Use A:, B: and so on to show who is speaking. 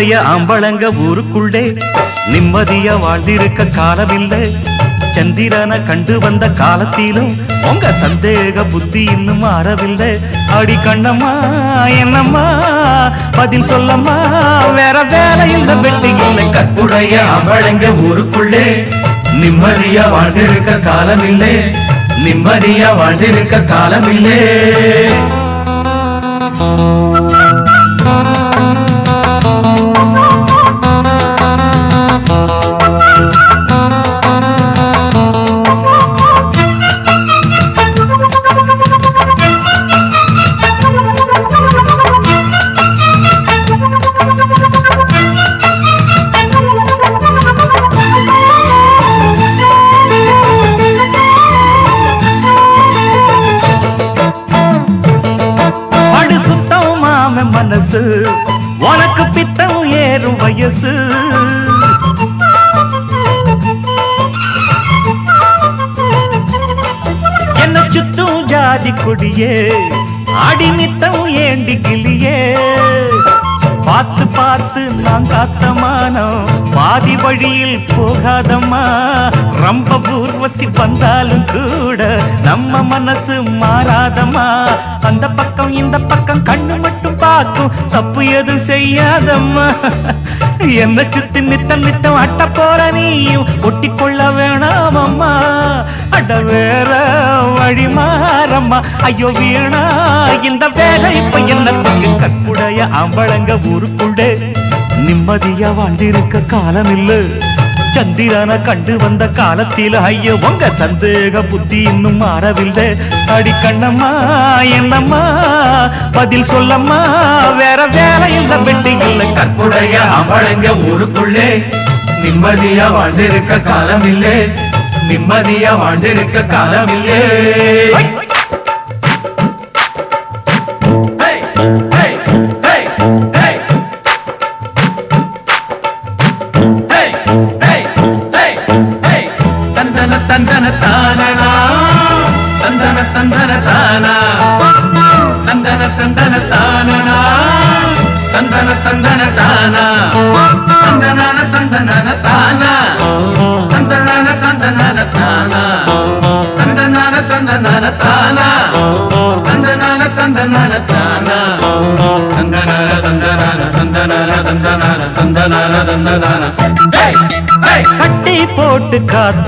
A: கற்புடைய அம்பளங்க ஊருக்குள்ளே நிம்மதியா வாழ்ந்திருக்க காலமில்லை சந்திரனை கண்டு வந்த காலத்திலும் உங்க சந்தேக புத்தி இன்னும் மாறவில்லை அடி கண்ணம்மா என்னம்மா பதில் சொல்லம்மா வேற வேலை இல்ல வெட்டி இல்லை கற்புடைய அம்பளங்க ஊருக்குள்ளே நிம்மதியா வாழ்ந்திருக்க காலமில்லை நிம்மதியா வாழ்ந்திருக்க காலமில்லை படு சுத்தம் மாம மனசு உனக்கு பித்தம் ஏறும் வயசு என்ன சுத்தும் ஜாதி கொடியே அடி நித்தம் ஏண்டி கிளியே பார்த்து பார்த்து நான் காத்தமானோம் பாதி வழியில் போகாதம்மா ரொம்ப பூர்வசி வந்தாலும் கூட நம்ம மனசு மாறாதம்மா அந்த பக்கம் இந்த பக்கம் கண்ணு மட்டும் பார்க்கும் தப்பு எதுவும் செய்யாதம்மா என்ன சுத்தி நித்தம் நித்தம் அட்ட போற நீயும் ஒட்டி கொள்ள வேணாமம்மா அட வேற வழி மாறம்மா ஐயோ வீணா இந்த வேலை இப்ப என்னத்துக்கு கற்புடைய அம்பளங்க ஊருக்குள்ளே நிம்மதியா வாழ்ந்திருக்க காலம் இல்ல சந்திரனை கண்டு வந்த காலத்தில ஐயோ உங்க சந்தேக புத்தி இன்னும் மாறவில்லை அடி கண்ணம்மா என்னம்மா பதில் சொல்லம்மா வேற வேலை இல்ல பெட்டி இல்ல கற்புடைய அம்பளங்க ஊருக்குள்ளே நிம்மதியா வாழ்ந்திருக்க காலம் இல்லே நிம்மதியா வாழ்ந்திருக்க காலம் இல்லே Hey, hey, hey, hey. Hey, hey, hey, hey. தந்தன தந்தன தானனா தந்தன தந்தன தானா தந்தன தந்தன தானனா தந்தன தந்தன தானா தந்தன தந்தன தானா தந்தன தந்தன தானா தந்தன தந்தன தானா தந்தன தந்தன தானா தந்தன தந்தன தந்தன தந்தன தந்தன தந்தன கட்டி போட்டு காத்த